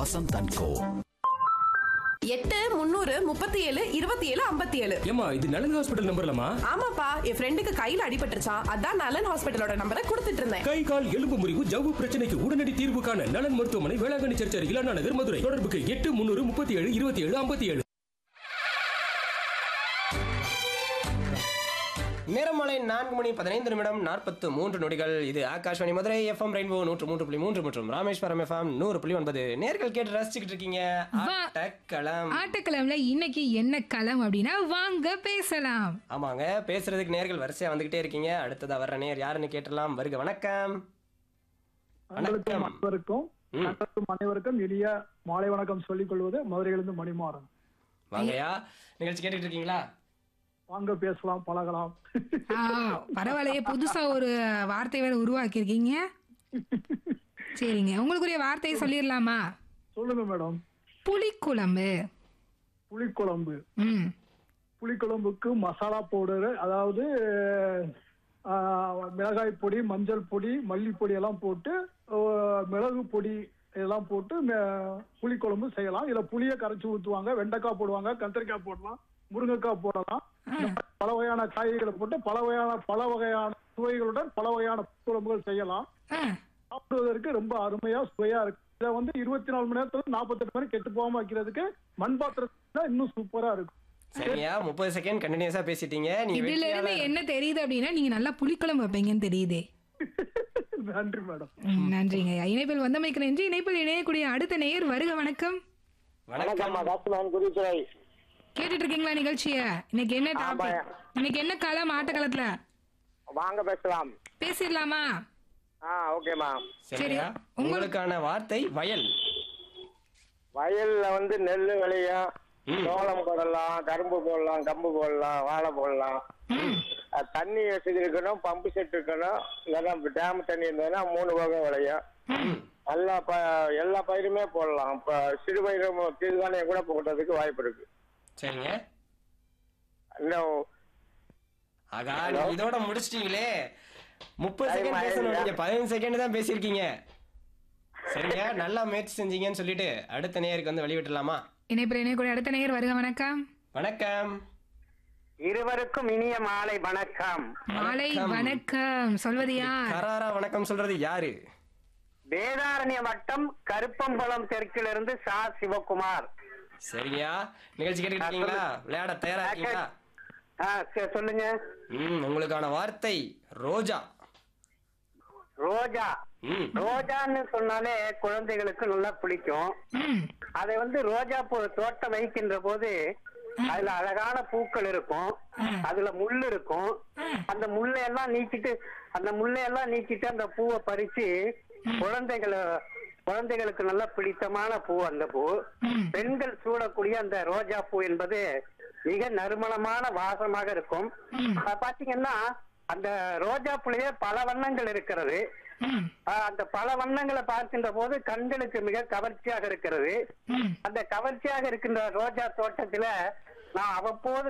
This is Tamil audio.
வசந்த் அண்ட் கோ எட்டு முந்நூறு முப்பத்தி ஏழு இருபத்தி ஏழு ஐம்பத்தி ஏழு ஏமா இது நலன் ஹாஸ்பிட்டல் நம்பர்லமா ஆமாப்பா என் ஃப்ரெண்டுக்கு கையில அடிபட்டுருச்சான் அதான் நலன் ஹாஸ்பிட்டலோட நம்பரை கொடுத்துட்டு இருந்தேன் கை கால் எலும்பு முறிவு ஜவ்வு பிரச்சனைக்கு உடனடி தீர்வு காண நலன் மருத்துவமனை வேளாங்கண்ணி சர்ச் அருகில் அண்ணா நகர் மதுரை தொடர்புக்கு எட்டு முன்னூறு முப்பத்தி ஏழு இருபத்தி ஏழு ஐம்பத்தி ஏழு நேரமாலை நான்கு மணி பதினைந்து நிமிடம் நாற்பத்து மூன்று நொடிகள் இது ஆகாஷ்வாணி மதுரை எஃப்எம் ரெயின்போ நூற்று மூன்று புள்ளி மூன்று மற்றும் ராமேஸ்வரம் எஃப்எம் நூறு புள்ளி ஒன்பது நேர்கள் கேட்டு ரசிச்சுக்கிட்டு இருக்கீங்க வா. ஆட்டக்களம் ஆட்டக்கிழமைல இன்னைக்கு என்ன களம் அப்படின்னா வாங்க பேசலாம் ஆமாங்க பேசுறதுக்கு நேர்கள் வரிசையா வந்துகிட்டே இருக்கீங்க அடுத்ததா வர்ற நேர் யாருன்னு கேட்டலாம் வருக வணக்கம் அனைவருக்கும் வணக்கம் அனைவருக்கும் ம். அனைவருக்கும் அனைவருக்கும் இனிய மாலை வணக்கம் சொல்லிக் கொள்வது மதுரையிலிருந்து மணிமாறன் வாங்கய்யா நிகழ்ச்சி கேட்டுட்டு இருக்கீங்களா வாங்க பேசலாம் பழகலாம் ஆ, பரவாயில்லையே புதுசா ஒரு வார்த்தை வேற உருவாக்கியிருக்கீங்க சரிங்க உங்களுக்குரிய வார்த்தையை சொல்லிடலாமா சொல்லுங்க மேடம் புளிக்குழம்பு புளிக்குழம்பு ம் புளிக்குழம்புக்கு மசாலா பவுடர் அதாவது ஆஹ், மிளகாய் பொடி மஞ்சள் பொடி மல்லிப்பொடி எல்லாம் போட்டு ஆஹ், மிளகு பொடி இதெல்லாம் போட்டு ம- புளிக்குழம்பு செய்யலாம் இதுல புளியை கரைச்சி ஊற்றுவாங்க வெண்டைக்காய் போடுவாங்க கத்திரிக்காய் போடலாம் முருங்கைக்காய் போடலாம் இந்த மாதிரி பல வகையான காய்கறிகளை போட்டு பல வகையான பல வகையான சுவைகளுடன் பல வகையான குழம்புகள் செய்யலாம் ஆ, சாப்பிடுவதற்கு ரொம்ப அருமையா சுவையா இருக்கு இதை வந்து இருபத்தி நாலு மணி நேரத்துல நாற்பத்தெட்டு மணி கெட்டு போகாம வைக்கிறதுக்கு மண் பாத்திரத்துல இன்னும் சூப்பரா இருக்கும் சரியா முப்பது செகண்ட் கண்டினியூஸா பேசிட்டீங்க நீங்க இதுல இருந்து வெற்றியாளர். என்ன தெரியுது அப்படின்னா நீங்க நல்லா புளிக்குழம்பு வைப்பீங்கன்னு தெரியுதே நன்றி மேடம் ம், நன்றிங்க இணைப்பில் வந்தமைக்கு நன்றி இணைப்பில் இணையக்கூடிய அடுத்த நேயர் வருக வணக்கம் வணக்கம் காசுமான் குருத்துறை கேட்டுட்டு இருக்கீங்களா நிகழ்ச்சிய இன்னைக்கு என்ன டாபிக் இன்னைக்கு என்ன களம் ஆட்டக்களத்துல வாங்க பேசலாம் பேசிடலாமா ஆ ஓகேம்மா சரியா சரி, உங்கள்- உங்களுக்கான வார்த்தை வயல் வயல்ல வந்து நெல் விளையும் சோளம் போடலாம் கரும்பு போடலாம் கம்பு போடலாம் வாழை போடலாம் அஹ் தண்ணி வசதி இருக்கணும் பம்பு செட் இருக்கணும் இல்லைன்னா டேம் தண்ணி இருந்ததுன்னா மூணு வகை விளையும் எல்லா ப எல்லா பயிருமே போடலாம் இப்போ சிறு பயிரும் சிறுதானியம் கூட போடுறதுக்கு வாய்ப்பு இருக்கு சரிங்க இன்னும் ஆகா நீங்க இதோட முடிச்சிட்டீங்களே முப்பது Time செகண்ட் பேசணும் ஆயிடுச்சா? நீங்க பதினஞ்சு செகண்ட் தான் பேசியிருக்கீங்க சரிங்க நல்லா முயற்சி செஞ்சீங்கன்னு சொல்லிட்டு அடுத்த நேருக்கு வந்து வெளிவிட்டலாமா இணைப்பில் இணையக்கூடிய அடுத்த நேயர் வருக வணக்கம் வணக்கம் இருவருக்கும் இனிய மாலை வணக்கம் மாலை வணக்கம். வணக்கம் சொல்வது யார் கராரா வணக்கம் சொல்றது யாரு வேதாரண்ய வட்டம் கருப்பம்பலம் தெற்கிலிருந்து சா சிவகுமார் சரியா நிகழ்ச்சி கேட்டுக்கிட்டு இருக்கீங்களா விளையாட தயாரா இருக்கீங்களா ஆ சரி, சொல்லுங்க ம் உங்களுக்கான வார்த்தை ரோஜா ரோஜா ம் ரோஜான்னு சொன்னாலே குழந்தைகளுக்கு நல்லா பிடிக்கும் ம், அதை வந்து ரோஜா பூ தோட்டம் வைக்கின்ற போது அதுல அழகான பூக்கள் இருக்கும் அதுல முள் இருக்கும் அந்த முள்ளை எல்லாம் நீக்கிட்டு அந்த முள்ளை எல்லாம் நீக்கிட்டு அந்த பூவை பறிச்சு குழந்தைகளை குழந்தைகளுக்கு நல்ல பிடித்தமான பூ அந்த பூ பெண்கள் சூடக்கூடிய அந்த ரோஜா பூ என்பது மிக நறுமணமான வாசமாக இருக்கும் அது பாத்தீங்கன்னா அந்த ரோஜா பூலயே பல வண்ணங்கள் இருக்கிறது ம், ஆஹ் அந்த பல வண்ணங்களை பார்க்கின்ற போது கண்களுக்கு மிக கவர்ச்சியாக இருக்கிறது ம். அந்த கவர்ச்சியாக இருக்கின்ற ரோஜா தோட்டத்துல நான் அவ்வப்போது